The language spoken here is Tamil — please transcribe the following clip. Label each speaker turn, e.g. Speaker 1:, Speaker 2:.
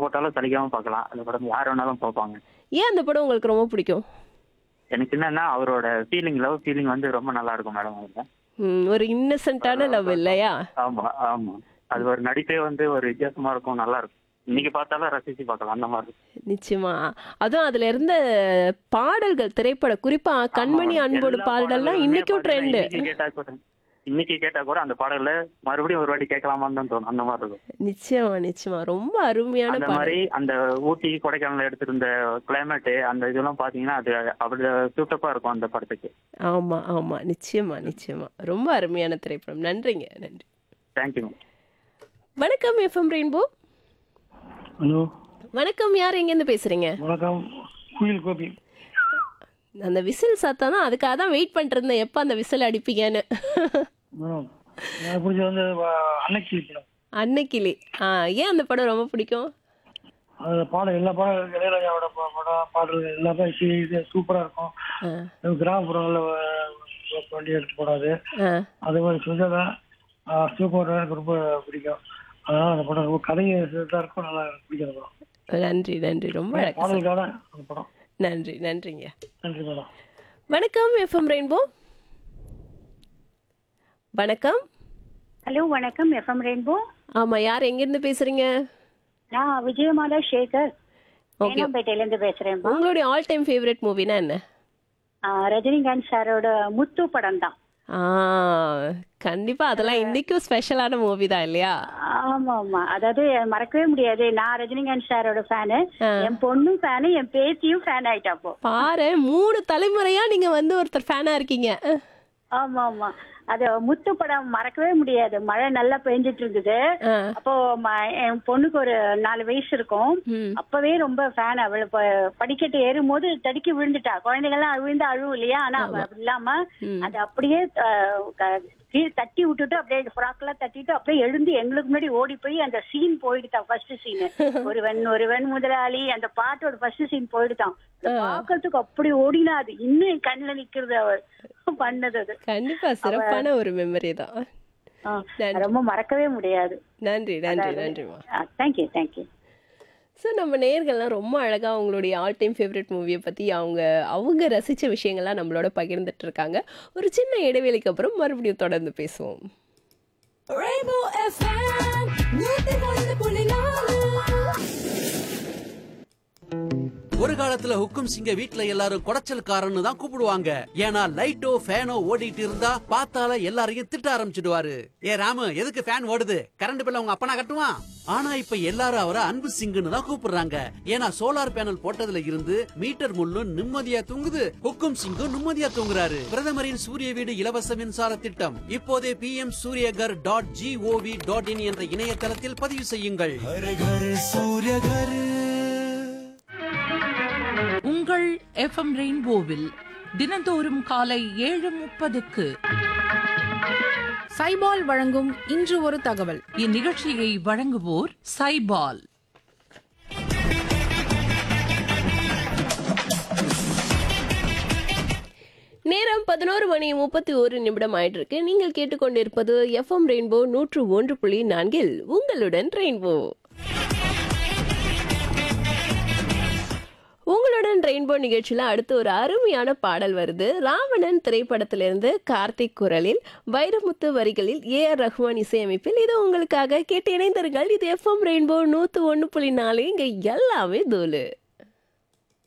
Speaker 1: போட்டாலும் சலிக்காம பார்க்கலாம் அந்த படம் யார் வேணாலும் பார்ப்பாங்க
Speaker 2: ஏன் அந்த படம் உங்களுக்கு ரொம்ப பிடிக்கும்
Speaker 1: எனக்கு என்னன்னா அவரோட ஃபீலிங் லவ் ஃபீலிங் வந்து ரொம்ப நல்லா இருக்கும் மேடம் அதுல
Speaker 2: ம், ஒரு இன்னசென்ட்டான லவ் இல்லையா
Speaker 1: ஆமா ஆமா அது ஒரு நடிப்பே வந்து ஒரு வித்தியாசமா இருக்கும் நல்லா இருக்கும் இன்னைக்கு பார்த்தாலும் ரசிச்சு பார்க்கலாம் அந்த மாதிரி இருக்கும்.
Speaker 2: நிச்சயமா அதுவும் அதுல இருந்த பாடல்கள் திரைப்பட குறிப்பா கண்மணி
Speaker 1: ஆமா,
Speaker 2: அன்போடு
Speaker 1: எல்லா
Speaker 2: பாடல்லாம்
Speaker 1: பாடல்களுமே
Speaker 2: இன்னைக்கும்
Speaker 1: பாத்தீங்கன்னா
Speaker 2: ட்ரெண்ட்
Speaker 1: இன்னைக்கு கேட்டா கூட இன்னைக்கு கேட்டா கூட அந்த பாடல்ல மறுபடியும் ஒரு வாட்டி கேட்கலாமான்னு தான் தோணும் அந்த மாதிரி இருக்கும்
Speaker 2: நிச்சயமா நிச்சயமா ரொம்ப அருமையான
Speaker 1: அந்த
Speaker 2: பாடல்
Speaker 1: மாதிரி அந்த ஊட்டி கொடைக்கானல் எடுத்திருந்த கிளைமேட் அந்த இதெல்லாம் பாத்தீங்கன்னா அது அப்படி சூட்டப்பா இருக்கும் அந்த படத்துக்கு
Speaker 2: ஆமா ஆமா நிச்சயமா நிச்சயமா ரொம்ப அருமையான திரைப்படம் நன்றிங்க நன்றி
Speaker 1: தேங்க்யூ
Speaker 2: வணக்கம் எஃப்எம் ரெயின்போ
Speaker 3: ஹலோ
Speaker 2: வணக்கம் யார் எங்கேருந்து பேசுறீங்க
Speaker 3: வணக்கம் குயில் கோபி
Speaker 2: அந்த விசில் சத்தம் தான் அதுக்காக தான் வெயிட் பண்ணிட்டு இருந்தேன் எப்போ அந்த விசில் அடிப்பீங்கன்னு
Speaker 3: மேடம் எனக்கு பிடிச்ச வந்து வ- அன்னைக்கு படம்
Speaker 2: அன்னைக்கிளி ஆ ஏன் அந்த படம் ரொம்ப பிடிக்கும்
Speaker 3: அது பாடம் எல்லா பாடம் இருக்கு இளையராஜாவோட பா- படம் பாடல்கள் எல்லாமே சி- இது சூப்பரா இருக்கும்
Speaker 2: ஆ,
Speaker 3: அது கிராமப்புறங்களில் வ- வண்டி எடுத்து போடாது
Speaker 2: ஆ,
Speaker 3: அதே மாதிரி சுஜாதா சூப்பர் எனக்கு ரொம்ப பிடிக்கும் அதனால அந்த படம் ரொம்ப கதையை தான் இருக்கும் நல்லா எனக்கு பிடிக்கும் அந்த படம்
Speaker 2: நன்றி நன்றி ரொம்ப அழகா சொன்னீங்க.
Speaker 3: பாடலுக்கான அந்த படம்
Speaker 2: நன்றி நன்றிங்க
Speaker 3: நன்றி மேடம்
Speaker 2: வணக்கம் எஃப்எம் ரெயின்போ வணக்கம்
Speaker 4: ஹலோ வணக்கம் எஃப்எம் ரெயின்போ
Speaker 2: ஆமா யார் எங்கேருந்து பேசுறீங்க
Speaker 4: நான் விஜயமாலா சேகர்
Speaker 2: ஓகே
Speaker 4: தேனாம்பேட்டையில இருந்து பேசுறேன்
Speaker 2: உங்களுடைய ஆல் டைம் ஃபேவரட் மூவினா என்ன
Speaker 4: ரஜினிகாந்த் சாரோட முத்து படம் தான்
Speaker 2: ஆ கண்டிப்பா அதெல்லாம் இன்னைக்கும் ஸ்பெஷலான மூவி தான் இல்லையா
Speaker 4: ஆமா ஆமா அதாவது மறக்கவே முடியாது நான் ரஜினிகாந்த் சாரோட ஃபேனு
Speaker 2: ஆ.
Speaker 4: என் பொண்ணும் ஃபேனு என் பேத்தியும் ஃபேன் ஆயிட்டா அப்போ
Speaker 2: பாரு மூணு தலைமுறையா நீங்க வந்து ஒருத்தர் ஃபேனா இருக்கீங்க
Speaker 4: ஆமா ஆமா அது முத்து படம் மறக்கவே முடியாது மழை நல்லா பெஞ்சிட்டு இருந்தது
Speaker 2: ஆ,
Speaker 4: அப்போ ம- என் பொண்ணுக்கு ஒரு நாலு வயசு இருக்கும்
Speaker 2: ம்.
Speaker 4: அப்பவே ரொம்ப ஃபேன் அவள் ப- படிக்கட்டு ஏறும்போது தடுக்கி விழுந்துட்டா குழந்தைகள்லாம் விழுந்து அழுவும் இல்லையா ஆனா அவ அப்படி இல்லாம
Speaker 2: ம்.
Speaker 4: அது அப்படியே அஹ், க- கீழ் தட்டி விட்டுட்டு அப்படியே ஃப்ராக் எல்லாம் தட்டிட்டு அப்படியே எழுந்து எங்களுக்கு முன்னாடி ஓடி போய் அந்த சீன் போயிடுதான் ஃபர்ஸ்ட் சீன் ஒருவன் ஒருவன் முதலாளி அந்த பாட்டோட ஃபர்ஸ்ட் சீன் போயிடுதான் அதை பார்க்கறதுக்கு அப்படி ஓடினா அது இன்னும் என் கண்ணுல நிக்கிறது அவர் பண்ணது அது
Speaker 2: கண்டிப்பா சிறப்பான ஒரு மெமரி தான்
Speaker 4: ஆ,
Speaker 2: நன்றி.
Speaker 4: ரொம்ப மறக்கவே முடியாது
Speaker 2: நன்றி நன்றி நன்றிமா
Speaker 4: தேங்க்யூ தேங்க்யூ
Speaker 2: ஸோ நம்ம நேயர்கள்லாம் ரொம்ப அழகாக அவங்களுடைய ஆல் டைம் ஃபேவரட் மூவியை பற்றி அவங்க அவங்க ரசித்த விஷயங்கள்லாம் நம்மளோட பகிர்ந்துட்டு இருக்காங்க ஒரு சின்ன இடைவேளைக்கு அப்புறம் மறுபடியும் தொடர்ந்து பேசுவோம்
Speaker 5: Rainbow FM, நூத்தி ஒன்று புள்ளி நாலு.
Speaker 6: ஒரு காலத்துல ஹுக்கும் சிங்க வீட்ல எல்லாரும் குடைச்சல்காரன்னு தான் கூப்பிடுவாங்க ஏன்னா லைட்டோ ஃபேனோ ஓடிட்டு இருந்தா பார்த்தால எல்லாரையும் திட்ட ஆரம்பிச்சிடுவாரு ஏ ராமு எதுக்கு ஃபேன் ஓடுது கரண்ட் பில்ல உங்க அப்பனா கட்டுவான் ஆனா இப்ப எல்லாரும் அவரை அன்பு சிங்குன்னு தான் கூப்பிடுறாங்க ஏன்னா சோலார் பேனல் போட்டதுல இருந்து மீட்டர் முள்ளும் நிம்மதியா தூங்குது ஹுக்கும் சிங்கும் நிம்மதியா தூங்குறாரு பிரதமரின் சூரிய வீடு இலவச மின்சார திட்டம் இப்போதே P M Suryaghar dot G O V dot in என்ற இணையதளத்தில் பதிவு செய்யுங்கள்
Speaker 7: உங்கள் எஃப்எம் ரெயின்போவில் தினந்தோறும் காலை ஏழு முப்பதுக்கு
Speaker 8: சைபால் வழங்கும் இன்று ஒரு தகவல்
Speaker 7: இந்நிகழ்ச்சியை வழங்குவோர் சைபால்
Speaker 2: நேரம் பதினோரு மணி முப்பத்தி ஒரு நிமிடம் ஆயிட்டு இருக்கு நீங்கள் கேட்டுக்கொண்டிருப்பது எஃப்எம் ரெயின்போ நூற்று ஒன்று புள்ளி நான்கில் உங்களுடன் ரெயின்போ உங்களுடன் ரெயின்போ நிகழ்ச்சியில் அடுத்து ஒரு அருமையான பாடல் வருது ராவணன் திரைப்படத்திலிருந்து கார்த்திக் குரலில் வைரமுத்து வரிகளில் ஏ ஆர் ரஹ்மான் இசையமைப்பில் இது உங்களுக்காக கேட்டு இணைந்தர்கள் இது எஃப்எம் ரெயின்போ நூற்று ஒன்று புள்ளி நாலு இங்கே எல்லாமே தோலு